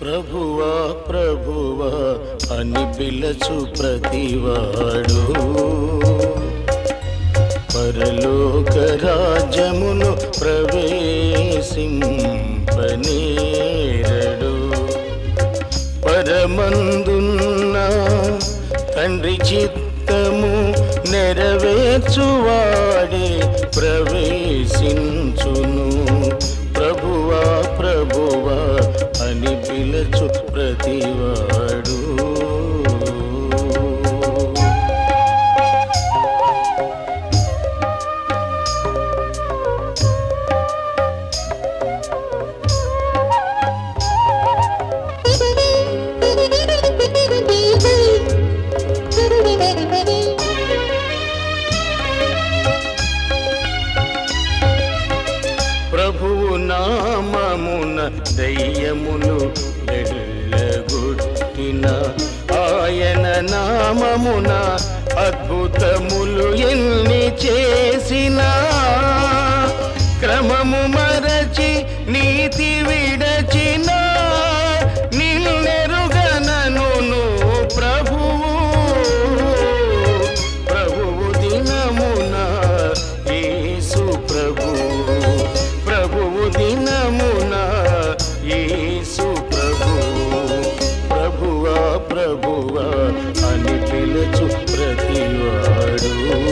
ప్రభువా ప్రభువా అని పిలచు ప్రతివాడు పరలోక రాజ్యమును ప్రవేశింపనేరడు పరమందున్న తండ్రి చిత్తము నెరవేర్చువాడే ప్రవేశించును ప్రభువా ప్రభువా అని పిలచు ప్రతివాడు ప్రభువు నామమున దయ్యములు వెళ్ళగొట్టిన ఆయన నామమున అద్భుతములు ఎన్ని చేసిన క్రమము మరచి నీతి విడచిన నిన్నెరుగనను ప్రభువు ప్రభువు దినమున యేసు ప్రభువు ప్రభువు దినమున యేసు ప్రభువు ప్రభువా ప్రభువా అని పిలుచు ప్రతివాడు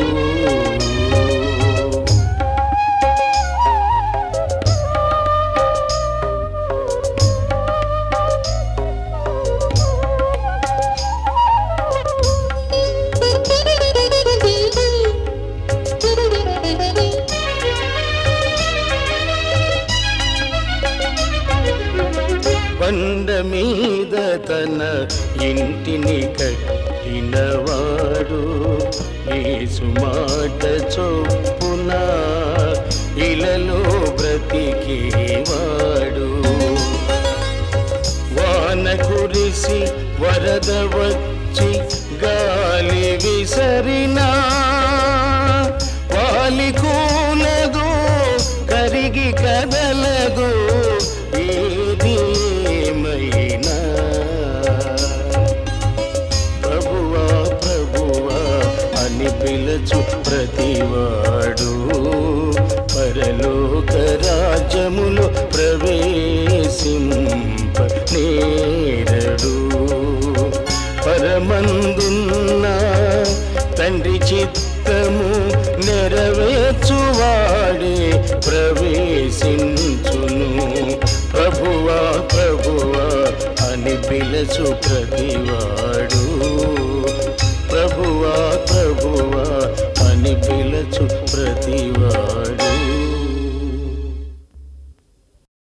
బండ మీద తన ఇంటిని కట్టినవాడు యేసు మాట చొప్పున ఇలలో బ్రతికేవాడు వాన కురిసి వరద వచ్చి గాలి విసరినా వాలి కూలదు కరిగి కదలదు ఏది ఏమైనా ప్రభువా ప్రభువా అని పిలచు ప్రతివాడు పరలోక రాజ్యములో ప్రవేశింప నేరడు పరమందున్న తండ్రి చిత్తము నెరవేర్చువాడే ప్రవేశించును ప్రభువా ప్రభువా అని పిలచు ప్రతివాడు